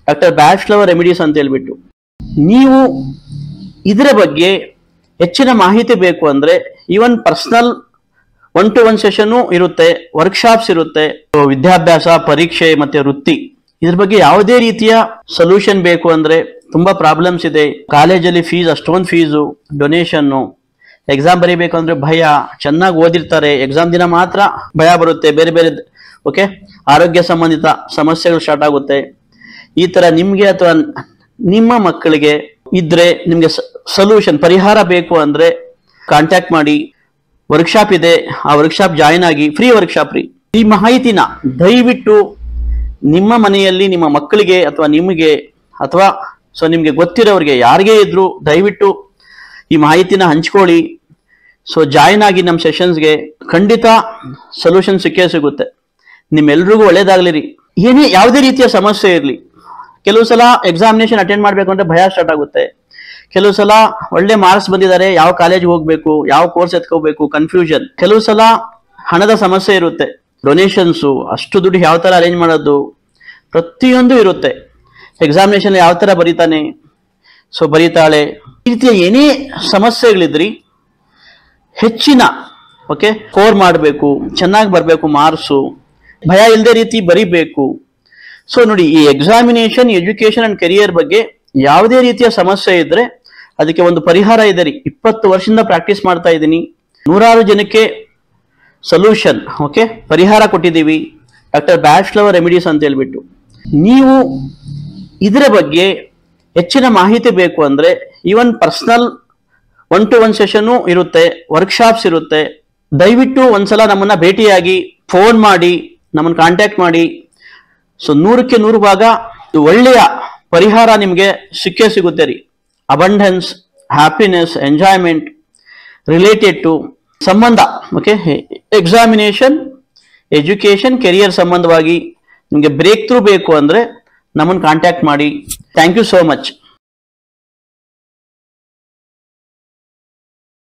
doctor ಬ್ಯಾಚ್ಲವರ್ remedies ಅಂತ ಹೇಳ್ಬಿಟ್ಟು ನೀವು ಇದರ ಬಗ್ಗೆ ಹೆಚ್ಚಿನ ಮಾಹಿತಿ ಬೇಕು ಅಂದ್ರೆ even personal one to one session ಇರುತ್ತೆ ವರ್ಕ್ಶಾಪ್ಸ್ ಇರುತ್ತೆ ವಿದ್ಯಾಭ್ಯಾಸ ಪರೀಕ್ಷೆ ಮತ್ತೆ ವೃತ್ತಿ ಇದ್ರ ಬಗ್ಗೆ ಯಾವುದೇ ರೀತಿಯ ಸೊಲ್ಯೂಷನ್ ಬೇಕು ಅಂದ್ರೆ ತುಂಬಾ ಪ್ರಾಬ್ಲಮ್ಸ್ ಇದೆ ಕಾಲೇಜಲ್ಲಿ ಫೀಸ್ ಅಷ್ಟೊಂದು ಫೀಸು ಡೊನೇಷನ್ನು ಎಕ್ಸಾಮ್ ಬರೀಬೇಕು ಅಂದ್ರೆ ಭಯ ಚೆನ್ನಾಗಿ ಓದಿರ್ತಾರೆ ಎಕ್ಸಾಮ್ ದಿನ ಮಾತ್ರ ಭಯ ಬರುತ್ತೆ ಬೇರೆ ಬೇರೆ ಓಕೆ ಆರೋಗ್ಯ ಸಂಬಂಧಿತ ಸಮಸ್ಯೆಗಳು ಸ್ಟಾರ್ಟ್ ಆಗುತ್ತೆ ಈ ತರ ನಿಮ್ಗೆ ಅಥವಾ ನಿಮ್ಮ ಮಕ್ಕಳಿಗೆ ಇದ್ರೆ ನಿಮ್ಗೆ ಸೊಲ್ಯೂಷನ್ ಪರಿಹಾರ ಬೇಕು ಅಂದ್ರೆ ಕಾಂಟ್ಯಾಕ್ಟ್ ಮಾಡಿ ವರ್ಕ್ಶಾಪ್ ಇದೆ ಆ ವರ್ಕ್ಶಾಪ್ ಜಾಯಿನ್ ಆಗಿ ಫ್ರೀ ವರ್ಕ್ಶಾಪ್ ರೀ ಈ ಮಾಹಿತಿನ ದಯವಿಟ್ಟು ನಿಮ್ಮ ಮನೆಯಲ್ಲಿ ನಿಮ್ಮ ಮಕ್ಕಳಿಗೆ ಅಥವಾ ನಿಮಗೆ ಅಥವಾ ಸೊ ನಿಮಗೆ ಗೊತ್ತಿರೋರಿಗೆ ಯಾರಿಗೇ ಇದ್ರು ದಯವಿಟ್ಟು ಈ ಮಾಹಿತಿನ ಹಂಚ್ಕೊಳ್ಳಿ ಸೊ ಜಾಯಿನ್ ಆಗಿ ನಮ್ಮ ಸೆಷನ್ಸ್ಗೆ ಖಂಡಿತ ಸೊಲ್ಯೂಷನ್ ಸಿಕ್ಕೇ ಸಿಗುತ್ತೆ ನಿಮ್ಮೆಲ್ರಿಗೂ ಒಳ್ಳೇದಾಗ್ಲಿ ರೀ ಏನೇ ಯಾವುದೇ ರೀತಿಯ ಸಮಸ್ಯೆ ಇರಲಿ ಕೆಲವು ಸಲ ಎಕ್ಸಾಮಿನೇಷನ್ ಅಟೆಂಡ್ ಮಾಡಬೇಕು ಅಂದ್ರೆ ಭಯ ಸ್ಟಾರ್ಟ್ ಆಗುತ್ತೆ ಕೆಲವು ಸಲ ಒಳ್ಳೆ ಮಾರ್ಕ್ಸ್ ಬಂದಿದ್ದಾರೆ ಯಾವ ಕಾಲೇಜ್ ಹೋಗ್ಬೇಕು ಯಾವ ಕೋರ್ಸ್ ಎತ್ಕೋಬೇಕು ಕನ್ಫ್ಯೂಷನ್ ಕೆಲವು ಸಲ ಹಣದ ಸಮಸ್ಯೆ ಇರುತ್ತೆ ಡೊನೇಷನ್ಸು ಅಷ್ಟು ದುಡ್ಡು ಯಾವ ತರ ಅರೇಂಜ್ ಮಾಡೋದು ಪ್ರತಿಯೊಂದು ಇರುತ್ತೆ ಎಕ್ಸಾಮಿನೇಷನ್ ಯಾವ ತರ ಬರೀತಾನೆ ಸೊ ಬರೀತಾಳೆ ಈ ರೀತಿಯ ಏನೇ ಸಮಸ್ಯೆಗಳಿದ್ರಿ ಹೆಚ್ಚಿನ ಓಕೆ ಸ್ಕೋರ್ ಮಾಡಬೇಕು ಚೆನ್ನಾಗಿ ಬರಬೇಕು ಮಾರ್ಕ್ಸು ಭಯ ಇಲ್ಲದೆ ರೀತಿ ಬರಿಬೇಕು ಸೊ ನೋಡಿ ಈ ಎಕ್ಸಾಮಿನೇಷನ್ ಎಜುಕೇಶನ್ ಅಂಡ್ ಕೆರಿಯರ್ ಬಗ್ಗೆ ಯಾವುದೇ ರೀತಿಯ ಸಮಸ್ಯೆ ಇದ್ರೆ ಅದಕ್ಕೆ ಒಂದು ಪರಿಹಾರ ಇದೆ ರೀ ಇಪ್ಪತ್ತು ವರ್ಷದಿಂದ ಪ್ರಾಕ್ಟೀಸ್ ಮಾಡ್ತಾ ಇದ್ದೀನಿ ನೂರಾರು ಜನಕ್ಕೆ ಸೊಲ್ಯೂಷನ್ ಓಕೆ ಪರಿಹಾರ ಕೊಟ್ಟಿದ್ದೀವಿ ಡಾಕ್ಟರ್ ಬ್ಯಾಚ್ಲವರ್ ರೆಮಿಡೀಸ್ ಅಂತ ಹೇಳ್ಬಿಟ್ಟು ನೀವು ಇದರ ಬಗ್ಗೆ ಹೆಚ್ಚಿನ ಮಾಹಿತಿ ಬೇಕು ಅಂದ್ರೆ even personal one to one session ಇರುತ್ತೆ ವರ್ಕ್ಶಾಪ್ಸ್ ಇರುತ್ತೆ ದಯವಿಟ್ಟು ಒಂದ್ಸಲ ನಮ್ಮನ್ನ ಭೇಟಿಯಾಗಿ ಫೋನ್ ಮಾಡಿ ನಮ್ಮನ್ನ ಕಾಂಟ್ಯಾಕ್ಟ್ ಮಾಡಿ ಸೊ ನೂರಕ್ಕೆ ನೂರು ಭಾಗ ಇದು ಒಳ್ಳೆಯ ಪರಿಹಾರ ನಿಮಗೆ ಸಿಕ್ಕೇ ಸಿಗುತ್ತೆ ರೀ abundance happiness enjoyment related to ಸಂಬಂಧ ಓಕೆ ಎಕ್ಸಾಮಿನೇಷನ್ ಎಜುಕೇಶನ್ ಕೆರಿಯರ್ ಸಂಬಂಧವಾಗಿ ನಿಮಗೆ ಬ್ರೇಕ್ ಥ್ರೂ ಬೇಕು ಅಂದ್ರೆ ನಮ್ಮನ್ನು ಕಾಂಟ್ಯಾಕ್ಟ್ ಮಾಡಿ ಥ್ಯಾಂಕ್ ಯು ಸೋ ಮಚ್